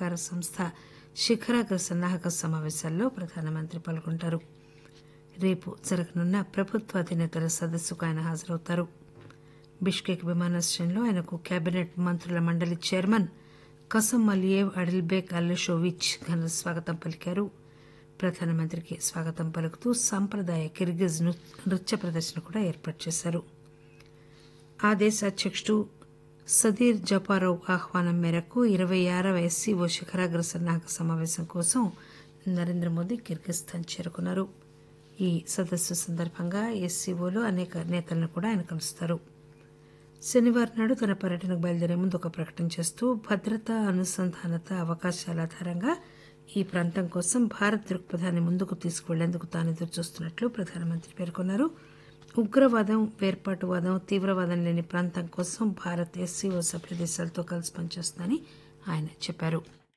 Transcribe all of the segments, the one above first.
సహకార సంస్థ శిఖరాగ్ర సన్నాహక సమావేశాల్లో ప్రధానమంత్రి పాల్గొంటారు రేపు జరగనున్న ప్రభుత్వాధినేతల సదస్సుకు ఆయన హాజరవుతారు బిష్కేక్ విమానాశ్రయంలో ఆయనకు కేబినెట్ మంత్రుల మండలి చైర్మన్ కసం అలియేవ్ అడిల్బేక్ అల్లెషోవిచ్ ఘన స్వాగతం పలికారు ప్రధానమంత్రికి స్వాగతం పలుకుతూ సాంప్రదాయ కిర్గిజ్ నృత్య ప్రదర్శన కూడా ఏర్పాటు చేశారు ఆ దేశ అధ్యకుడు సదీర్ జపారోవ్ ఆహ్వానం మేరకు ఇరవై ఆరవ ఎస్సీఓ శిఖరాగ్ర సన్నాహక సమావేశం కోసం నరేంద్ర మోదీ కిర్గిస్థాన్ చేరుకున్నారు ఈ సదస్సు సందర్భంగా ఎస్సీఓలో అనేక నేతలను కూడా ఆయన కలుస్తారు శనివారం నాడు తన పర్యటనకు బయలుదేరే ముందు ఒక ప్రకటన చేస్తూ భద్రత అనుసంధానత అవకాశాల ఆధారంగా ఈ ప్రాంతం కోసం భారత్ దృక్పథాన్ని ముందుకు తీసుకువెళ్లేందుకు తాను ఎదురుచూస్తున్నట్లు ప్రధానమంత్రి పేర్కొన్నారు ఉగ్రవాదం వేర్పాటువాదం తీవ్రవాదం లేని ప్రాంతం కోసం భారత్ ఎస్సీఓ సభ్య దేశాలతో కలిసి పనిచేస్తుందని ఆయన చెప్పారు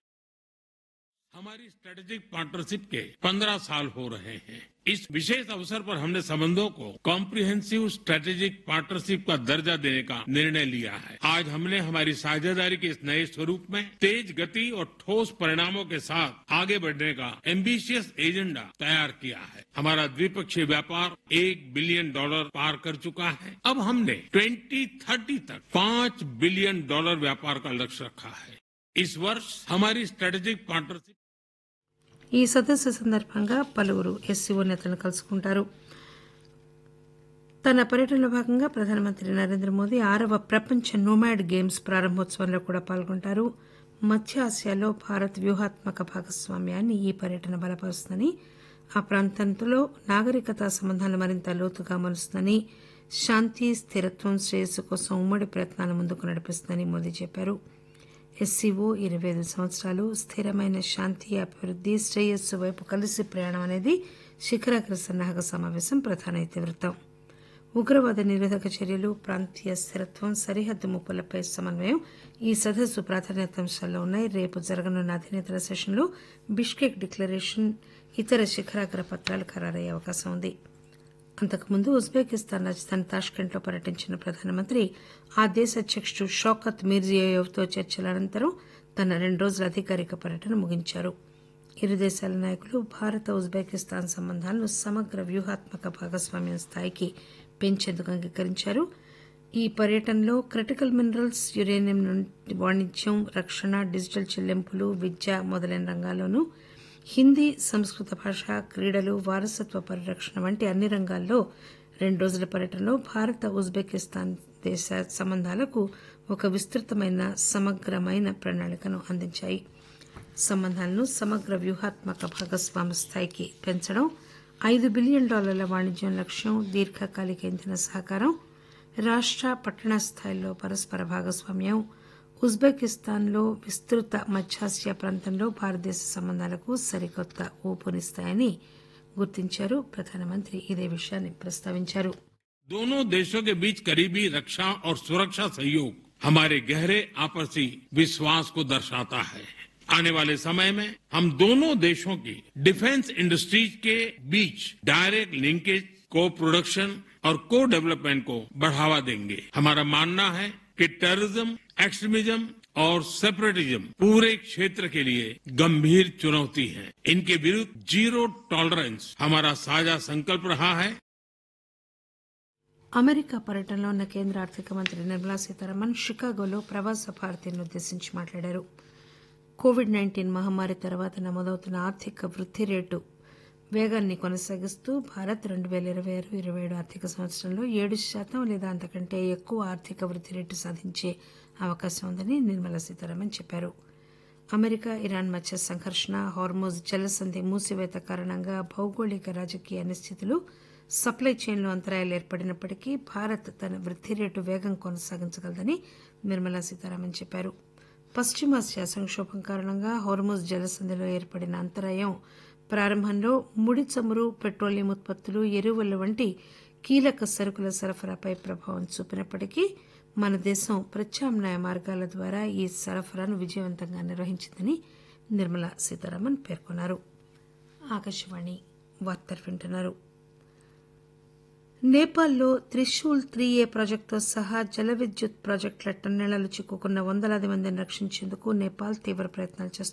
हमारी स्ट्रेटेजिक पार्टनरशिप के 15 साल हो रहे हैं इस विशेष अवसर पर हमने संबंधों को कॉम्प्रिहेंसिव स्ट्रेटेजिक पार्टनरशिप का दर्जा देने का निर्णय लिया है आज हमने हमारी साझेदारी के इस नए स्वरूप में तेज गति और ठोस परिणामों के साथ आगे बढ़ने का एम्बिशियस एजेंडा तैयार किया है हमारा द्विपक्षीय व्यापार एक बिलियन डॉलर पार कर चुका है अब हमने 2030 तक पांच बिलियन डॉलर व्यापार का लक्ष्य रखा है इस वर्ष हमारी स्ट्रेटेजिक पार्टनरशिप ఈ సదస్సు సందర్భంగా పలువురు ఎస్సీఓ నేతలను కలుసుకుంటారు తన పర్యటనలో భాగంగా ప్రధానమంత్రి నరేంద్ర మోదీ ఆరవ ప్రపంచ నోమాడ్ గేమ్స్ ప్రారంభోత్సవంలో కూడా పాల్గొంటారు మధ్య ఆసియాలో భారత్ వ్యూహాత్మక భాగస్వామ్యాన్ని ఈ పర్యటన బలపరుస్తుందని ఆ ప్రాంతంలో నాగరికతా సంబంధాలు మరింత లోతుగా మలుస్తుందని శాంతి స్థిరత్వం శ్రేయస్సు కోసం ఉమ్మడి ప్రయత్నాలు ముందుకు నడిపిస్తుందని మోదీ చెప్పారు ఎస్సీఓ ఇరవై ఐదు సంవత్సరాలు స్థిరమైన శాంతి అభివృద్ది శ్రేయస్సు వైపు కలిసి ప్రయాణం అనేది శిఖరాగ్ర సన్నాహక సమావేశం ప్రధాన ఇతివృత్తం ఉగ్రవాద నిరోధక చర్యలు ప్రాంతీయ స్థిరత్వం సరిహద్దు ముప్పులపై సమన్వయం ఈ సదస్సు ప్రాధాన్యతాంశాల్లో ఉన్నాయి రేపు జరగనున్న అధినేతల సెషన్లో బిష్కేక్ డిక్లరేషన్ ఇతర శిఖరాగ్ర పత్రాలు ఖరారయ్యే అవకాశం ఉంది అంతకుముందు ఉజ్బెకిస్తాన్ రాజధాని తాష్కెంట్లో పర్యటించిన ప్రధానమంత్రి ఆ దేశ అధ్యకుడు షౌకత్ మీర్జియోయెవ్తో చర్చల అనంతరం తన రెండు రోజుల అధికారిక పర్యటన ముగించారు ఇరు దేశాల నాయకులు భారత ఉజ్బెకిస్తాన్ సంబంధాలను సమగ్ర వ్యూహాత్మక భాగస్వామ్యం స్థాయికి పెంచేందుకు అంగీకరించారు ఈ పర్యటనలో క్రిటికల్ మినరల్స్ యురేనియం వాణిజ్యం రక్షణ డిజిటల్ చెల్లింపులు విద్య మొదలైన రంగాల్లోనూ హిందీ సంస్కృత భాష క్రీడలు వారసత్వ పరిరక్షణ వంటి అన్ని రంగాల్లో రెండు రోజుల పర్యటనలో భారత ఉజ్బెకిస్తాన్ దేశ సంబంధాలకు ఒక విస్తృతమైన సమగ్రమైన ప్రణాళికను అందించాయి సంబంధాలను సమగ్ర వ్యూహాత్మక భాగస్వామ్య స్థాయికి పెంచడం ఐదు బిలియన్ డాలర్ల వాణిజ్యం లక్ష్యం దీర్ఘకాలిక ఇంధన సహకారం రాష్ట పట్టణ స్థాయిలో పరస్పర భాగస్వామ్యం ఉజ్బెకిస్తాన్లో విస్తృత మధ్యాసియా ప్రాంతంలో భారతదేశ సంబంధాలకు సరికొత్త ఊపునిస్తాయని గుర్తించారు ప్రధానమంత్రి ఇదే విషయాన్ని ప్రస్తావించారు दोनों देशों के बीच करीबी रक्षा और सुरक्षा सहयोग हमारे गहरे आपसी विश्वास को दर्शाता है आने वाले समय में हम दोनों देशों की डिफेंस इंडस्ट्रीज के बीच डायरेक्ट लिंकेज को प्रोडक्शन और को डेवलपमेंट को बढ़ावा देंगे हमारा मानना है कि टेररिज्म एक्सट्रीमिज्म और सेपरेटिज्म पूरे क्षेत्र के लिए गंभीर चुनौती है इनके विरुद्ध जीरो टॉलरेंस हमारा साझा संकल्प रहा है అమెరికా పర్యటనలో ఉన్న కేంద్ర ఆర్థిక మంత్రి నిర్మలా సీతారామన్ షికాగోలో ప్రవాస భారతీయులను ఉద్దేశించి మాట్లాడారు కోవిడ్ నైన్టీన్ మహమ్మారి తర్వాత నమోదవుతున్న ఆర్థిక వృద్ధి రేటు వేగాన్ని కొనసాగిస్తూ భారత్ రెండు పేల ఇరవై ఆరు ఇరవై ఏడు ఆర్థిక సంవత్సరంలో ఏడు శాతం లేదా అంతకంటే ఎక్కువ ఆర్థిక వృద్ధి రేటు సాధించే అవకాశం ఉందని నిర్మలా సీతారామన్ చెప్పారు అమెరికా ఇరాన్ మధ్య సంఘర్షణ హార్మోజ్ జలసంధి మూసివేత కారణంగా భౌగోళిక రాజకీయ అనిశ్చితులు సప్లై చైన్లో అంతరాయాలు ఏర్పడినప్పటికీ భారత్ తన వృద్ధి రేటు వేగం కొనసాగించగలదని నిర్మలా సీతారామన్ చెప్పారు పశ్చిమాసియా సంక్షోభం కారణంగా హోర్మోజ్ జలసంధిలో ఏర్పడిన అంతరాయం ప్రారంభంలో ముడి చమురు పెట్రోలియం ఉత్పత్తులు ఎరువుల వంటి కీలక సరుకుల సరఫరాపై ప్రభావం చూపినప్పటికీ మన దేశం ప్రత్యామ్నాయ మార్గాల ద్వారా ఈ సరఫరాను విజయవంతంగా నిర్వహించిందని నిర్మలా సీతారామన్ పేర్కొన్నారు ఆకాశవాణి వార్తలు వింటున్నారు నేపాల్లో త్రిశూల్ త్రీ ఏ ప్రాజెక్టుతో సహా జల విద్యుత్ ప్రాజెక్టుల టన్నెళ్లలో చిక్కుకున్న వందలాది మందిని రక్షించేందుకు నేపాల్ తీవ్ర ప్రయత్నాలు చేస్తోంది